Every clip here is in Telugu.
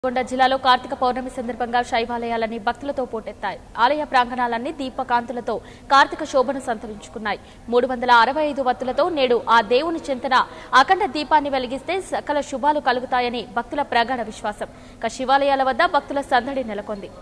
నల్గొండ జిల్లాలో కార్తీక పౌర్ణమి సందర్భంగా శైవాలయాలన్నీ భక్తులతో పోటెత్తాయి ఆలయ ప్రాంగణాలన్నీ దీపకాంతులతో కార్తీక శోభను సంతరించుకున్నాయి మూడు వందల అరవై ఐదు వత్తులతో నేడు ఆ దేవుని చింతన అఖండ దీపాన్ని వెలిగిస్తే సకల శుభాలు కలుగుతాయని భక్తుల ప్రగాఢ విశ్వాసం ఇక శివాలయాల వద్ద భక్తుల సందడి నెలకొంది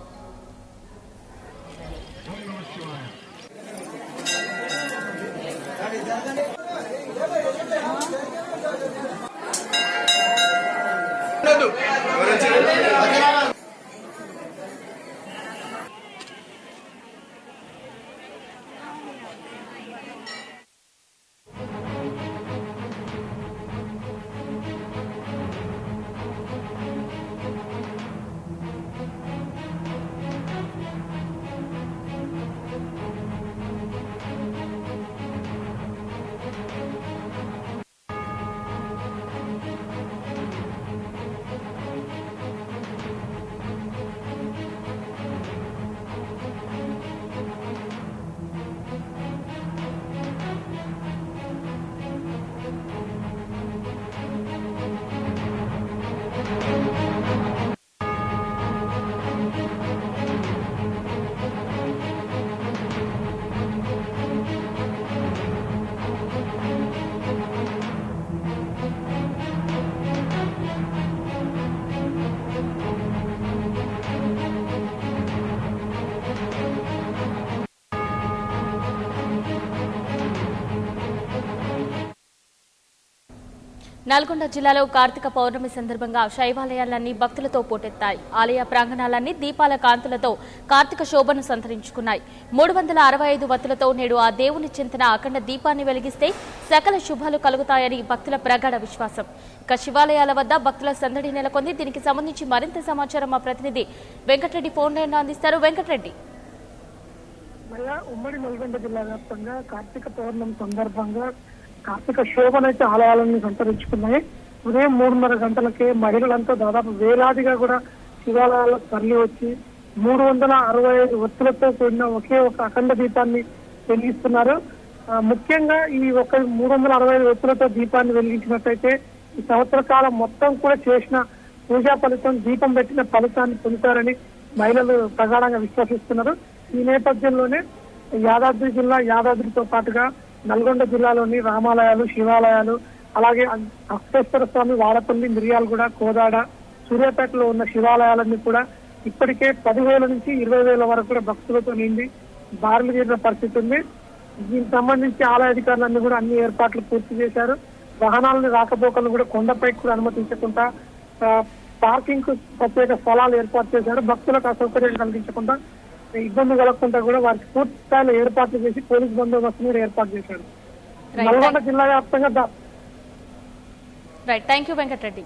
నల్గొండ జిల్లాలో కార్తీక పౌర్ణమి సందర్భంగా శైవాలయాలన్నీ భక్తులతో పోటెత్తాయి ఆలయ ప్రాంగణాలన్నీ దీపాల కాంతులతో కార్తీక శోభను సంతరించుకున్నాయి మూడు వందల అరవై ఐదు వత్తులతో నేడు ఆ దేవుని చింతన అఖండ దీపాన్ని వెలిగిస్తే సకల శుభాలు కలుగుతాయని భక్తుల ప్రగాఢ విశ్వాసం ఇక శివాలయాల వద్ద భక్తుల సందడి నెలకొంది దీనికి సంబంధించి మరింత సమాచారం మా ప్రతినిధి వెంకటరెడ్డి ఫోన్ లైన్లో అందిస్తారు వెంకటరెడ్డి మళ్ళా ఉమ్మడి నల్గొండ జిల్లా వ్యాప్తంగా కార్తీక పౌర్ణమి సందర్భంగా కార్తీక శోభనైతే ఆలయాలను సంతరించుకున్నాయి ఉదయం మూడున్నర గంటలకే మహిళలంతా దాదాపు వేలాదిగా కూడా శివాలయాలకు తరలి వచ్చి మూడు వందల అరవై ఐదు ఒత్తులతో కూడిన ఒకే ఒక అఖండ దీపాన్ని వెలిగిస్తున్నారు ఆ, ముఖ్యంగా ఈ ఒక మూడు వందల అరవై ఐదు ఒత్తులతో దీపాన్ని వెలిగించినట్టయితే ఈ సంవత్సర కాలం మొత్తం కూడా చేసిన పూజా ఫలితం దీపం పెట్టిన ఫలితాన్ని పొందుతారని మహిళలు ప్రగాఢంగా విశ్వసిస్తున్నారు ఈ నేపథ్యంలోనే యాదాద్రి జిల్లా యాదాద్రితో పాటుగా నల్గొండ జిల్లాలోని రామాలయాలు శివాలయాలు అలాగే అక్షేశ్వర స్వామి వాడపల్లి మిరియాలగూడ కోదాడ సూర్యాపేటలో ఉన్న శివాలయాలన్నీ కూడా ఇప్పటికే పదివేల నుంచి ఇరవై వేల వరకు కూడా భక్తులతో నిండి బారులు తీరిన పరిస్థితి ఉంది దీనికి సంబంధించి ఆలయ అధికారులన్నీ కూడా అన్ని ఏర్పాట్లు పూర్తి చేశారు వాహనాలను రాకపోకలను కూడా కొండపైకి కూడా అనుమతించకుండా ఆ, పార్కింగ్ కు ప్రత్యేక స్థలాలు ఏర్పాటు చేశారు భక్తులకు అసౌకర్యం కలిగించకుండా ఇబ్బంది కలగకుండా కూడా వారికి పూర్తి స్థాయిలో ఏర్పాట్లు చేసి పోలీస్ బందోబస్తు కూడా ఏర్పాటు చేశారు Right. నల్గొండ జిల్లా వ్యాప్తంగా దా- right thank you Venkatareddy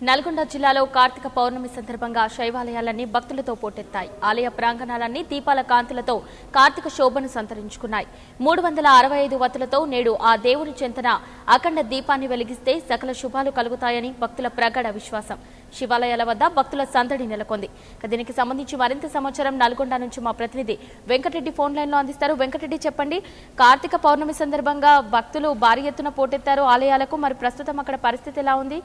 Nalgonda జిల్లాలో కార్తీక పౌర్ణమి సందర్భంగా శైవాలయాలన్నీ భక్తులతో పోటెత్తాయి ఆలయ ప్రాంగణాలన్నీ దీపాల కాంతులతో కార్తీక శోభను సంతరించుకున్నాయి మూడు వందల అరవై ఐదు వత్తులతో నేడు ఆ దేవుని చెంతన అఖండ దీపాన్ని వెలిగిస్తే సకల శుభాలు కలుగుతాయని భక్తుల ప్రగాఢ విశ్వాసం శివాలయాల వద్ద భక్తుల సందడి నెలకొంది ఇక దీనికి సంబంధించి మరింత సమాచారం నల్గొండ నుంచి మా ప్రతినిధి వెంకటరెడ్డి ఫోన్ లైన్ లో అందిస్తారు వెంకటరెడ్డి చెప్పండి కార్తీక పౌర్ణమి సందర్భంగా భక్తులు భారీ ఎత్తున పోటెత్తారు ఆలయాలకు మరి ప్రస్తుతం అక్కడ పరిస్థితి ఎలా ఉంది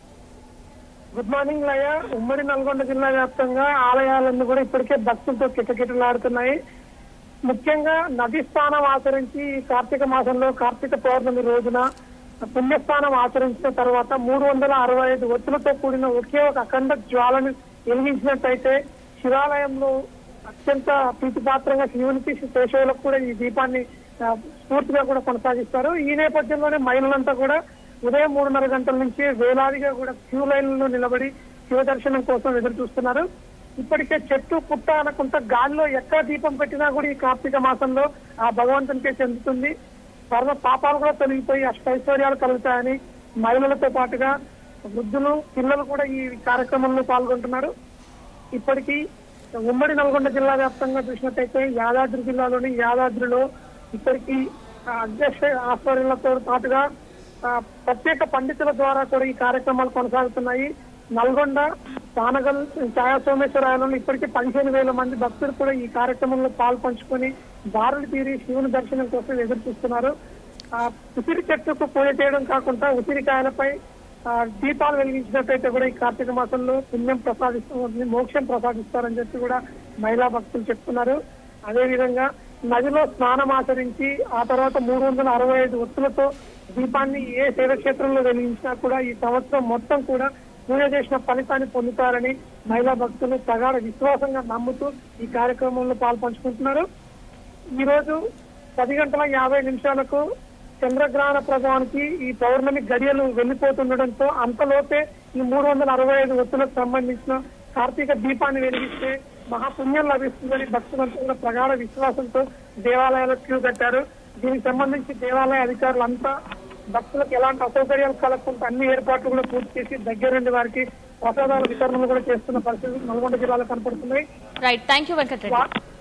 గుడ్ మార్నింగ్ లయ ఉమ్మడి నల్గొండ జిల్లా వ్యాప్తంగా ఆలయాలన్నీ కూడా ఇప్పటికే భక్తులతో కిటకిటలాడుతున్నాయి ముఖ్యంగా నది స్నానం ఆచరించి ఈ కార్తీక మాసంలో కార్తీక పౌర్ణమి రోజున పుణ్యస్నానం ఆచరించిన తర్వాత మూడు వందల అరవై ఐదు ఒత్తులతో కూడిన ఒకే ఒక అఖండ జ్వాలను వెలిగించినట్టయితే శివాలయంలో అత్యంత ప్రీతిపాత్రంగా శివునికి శేషవులకు కూడా ఈ దీపాన్ని ఆ, స్ఫూర్తిగా కూడా కొనసాగిస్తారు ఈ నేపథ్యంలోనే మహిళలంతా కూడా ఉదయం మూడున్నర గంటల నుంచి వేలాదిగా కూడా క్యూ లైన్లలో నిలబడి శివ దర్శనం కోసం ఎదురు చూస్తున్నారు ఇప్పటికే చెట్టు పుట్ట అనకుంటా గాలిలో ఎక్కడ దీపం పెట్టినా కూడా ఈ కార్తీక మాసంలో ఆ భగవంతునికే చెందుతుంది సర్వ పాపాలు కూడా తొలగిపోయి అష్టైశ్వర్యాలు కలుగుతాయని మహిళలతో పాటుగా వృద్ధులు పిల్లలు కూడా ఈ కార్యక్రమంలో పాల్గొంటున్నారు ఇప్పటికీ ఉమ్మడి నల్గొండ జిల్లా వ్యాప్తంగా చూసినట్టయితే యాదాద్రి జిల్లాలోని యాదాద్రిలో ఇప్పటికీ ఆ, అధ్యక్ష ఆధ్వర్యంలతో పాటుగా ఆ, ప్రత్యేక పండితుల ద్వారా కూడా ఈ కార్యక్రమాలు కొనసాగుతున్నాయి నల్గొండ తానగల్ ఛాయా సోమేశ్వరాయలలో ఇప్పటికీ పదిహేను వేల మంది భక్తులు కూడా ఈ కార్యక్రమంలో పాల్పంచుకొని దారులు తీరి శివుని దర్శనం కోసం ఎదురు చూస్తున్నారు ఆ ఉసిరి చెట్టుకు పూజ చేయడం కాకుండా ఉసిరికాయలపై ఆ, దీపాలు వెలిగించినట్టయితే కూడా ఈ కార్తీక మాసంలో పుణ్యం ప్రసాదిస్తుంది మోక్షం ప్రసాదిస్తారని చెప్పి కూడా మహిళా భక్తులు చెప్తున్నారు అదే విధంగా నదిలో స్నానం ఆచరించి ఆ తర్వాత మూడు వందల అరవై ఐదు ఒత్తులతో దీపాన్ని ఏ శైవక్షేత్రంలో వెలిగించినా కూడా ఈ సంవత్సరం మొత్తం కూడా పూజ చేసిన ఫలితాన్ని పొందుతారని మహిళా భక్తులు ప్రగాఢ విశ్వాసంగా నమ్ముతూ ఈ కార్యక్రమంలో పాల్పంచుకుంటున్నారు ఈ రోజు పది గంటల యాభై నిమిషాలకు చంద్రగ్రహణ ప్రభావానికి ఈ పౌర్ణమి గడియలు వెళ్లిపోతుండటంతో అంతలోపే ఈ మూడు వందల అరవై ఐదు ఒత్తులకు సంబంధించిన కార్తీక దీపాన్ని వెలిగిస్తే మహాపుణ్యం లభిస్తుందని భక్తులంతా కూడా ప్రగాఢ విశ్వాసంతో దేవాలయాలకు క్యూ కట్టారు దీనికి సంబంధించి దేవాలయ అధికారులంతా భక్తులకు ఎలాంటి అసౌకర్యాలు కలగకుండా అన్ని ఏర్పాట్లు కూడా పూర్తి చేసి దగ్గరుండి వారికి ప్రసాదాల వితరణలు కూడా చేస్తున్న పరిస్థితులు నల్గొండ జిల్లాలో కనపడుతున్నాయి రైట్ థ్యాంక్ యూ వెంకటరెడ్డి వా-